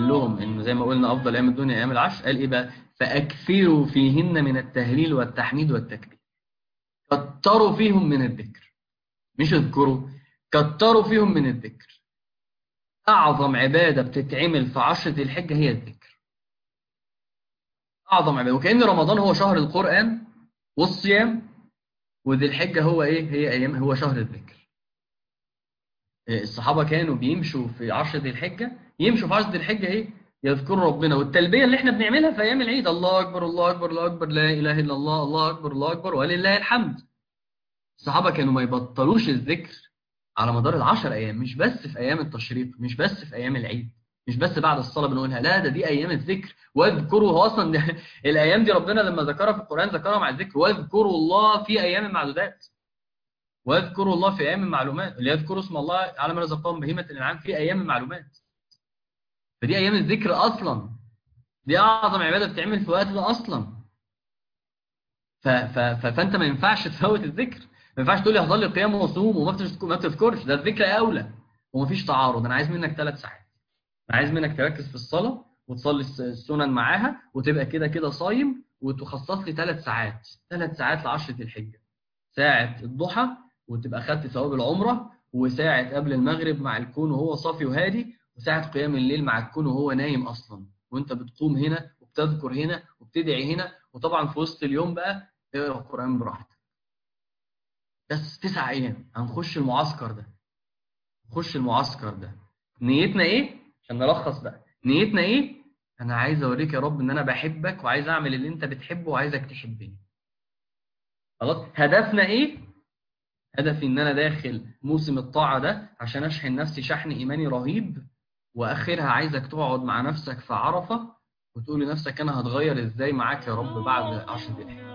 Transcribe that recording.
كلهم انه زي ما قلنا افضل ايام الدنيا ايام العشر قال ايه بقى فاكثروا فيهن من التهليل والتحميد والتكبير كتروا فيهم من الذكر مش اذكروا كتروا فيهم من الذكر اعظم عباده بتتعمل في عشره الحجه هي الذكر اعظم عباده وكان رمضان هو شهر القران والصيام وذي الحجه هو ايه هي ايام هو شهر الذكر الصحابه كانوا بيمشوا في عشر ذي الحجه يمشوا في عشر ذي الحجه ايه يذكروا ربنا والتلبيه اللي احنا بنعملها في ايام العيد الله اكبر الله اكبر الله اكبر لا اله الا الله الله اكبر الله اكبر ولله الحمد الصحابه كانوا ما يبطلوش الذكر على مدار العشر ايام مش بس في ايام التشريق مش بس في ايام العيد مش بس بعد الصلاه بنقولها لا ده دي ايام الذكر واذكروا هو اصلا ده الايام دي ربنا لما ذكرها في القران ذكرها مع الذكر واذكروا الله في ايام معدودات واذكروا الله في ايام معلومات اللي يذكروا اسم الله على ما رزقهم بهيمه الانعام في ايام معلومات فدي ايام الذكر اصلا دي اعظم عباده بتتعمل في الوقت ده اصلا ف ف ف فانت ما ينفعش تفوت الذكر ما ينفعش تقول لي هظل قيام وصوم وما تذكر- ما تذكرش ده الذكر اولى ومفيش تعارض انا عايز منك ثلاث ساعات انا عايز منك تركز في الصلاه وتصلي الس- السنن معاها وتبقى كده كده صايم وتخصص لي ثلاث ساعات ثلاث ساعات لعشره الحجه ساعه الضحى وتبقى خدت ثواب العمره وساعه قبل المغرب مع الكون وهو صافي وهادي وساعه قيام الليل مع الكون وهو نايم اصلا وانت بتقوم هنا وبتذكر هنا وبتدعي هنا وطبعا في وسط اليوم بقى اقرا القران براحتك بس تسع ايام هنخش المعسكر ده نخش المعسكر ده نيتنا ايه عشان نلخص بقى نيتنا ايه انا عايز اوريك يا رب ان انا بحبك وعايز اعمل اللي انت بتحبه وعايزك تحبني خلاص هدفنا ايه هدفي ان انا داخل موسم الطاعه ده عشان اشحن نفسي شحن ايماني رهيب واخرها عايزك تقعد مع نفسك في عرفه وتقول لنفسك انا هتغير ازاي معاك يا رب بعد عشر ذي الحجه